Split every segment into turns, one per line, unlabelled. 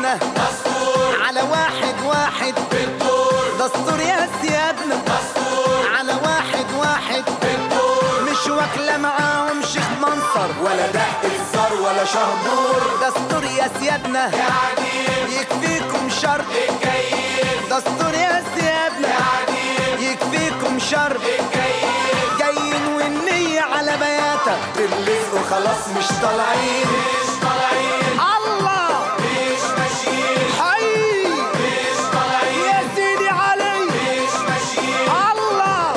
سيادنا
دستور
على واحد واحد
بالدور
دستور يا سيادنا
دستور
على واحد واحد
بالدور
مش واكلة معاهم شيخ منصر
ولا دق الزر ولا شهبور
دستور يا سيادنا
يا عديل
يكفيكم شر
الجايين
دستور يا سيادنا
يا عديل
يكفيكم شر
الجايين
جايين والنية على بياتك
بالرزق وخلاص مش طالعين مش طالعين
الله
مش ماشيين
حي
مش طالعين
يا سيدي علي
مش ماشيين
الله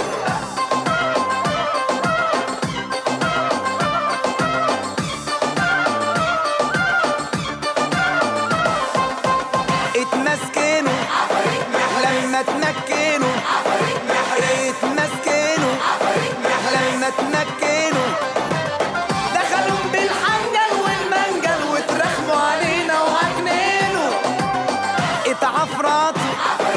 اتمسكنوا لما تمكنوا اتمسكنوا لما تمكنوا دخلوا بالحنجل والمنجل وترخموا علينا وعجنينوا اتعفرطوا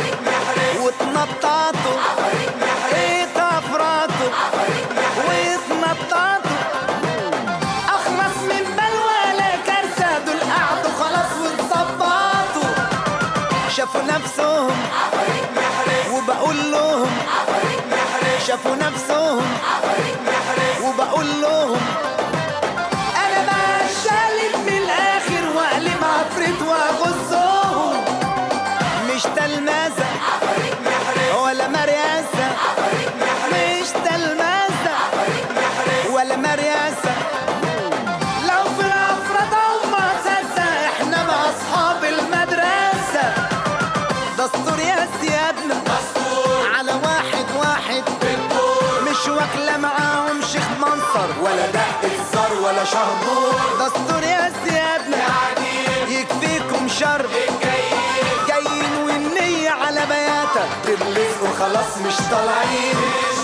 واتنططوا اتعفرطوا واتنططوا اخلص من بلوى لا كارثه دول قعدوا خلاص واتظبطوا شافوا نفسهم وبقول لهم شافوا نفسهم وبقول لهم انا بقى شالت من الاخر واقلب عفريت واغزهم مش تلمذة ولا مرياسة مش تلمذة ولا مرياسة لو في الأفراد ومؤسسة احنا مع أصحاب المدرسة دستور يا سيادنا
دستور
على واحد واحد
بالدور
مش واكلة معاهم شيخ منصر
ولا دق الزر ولا شهبور
دستور يا سيادنا
يا عديل
يكفيكم شر
الجايين
جايين والنية على بياتك
بالرزق وخلاص مش طالعين مش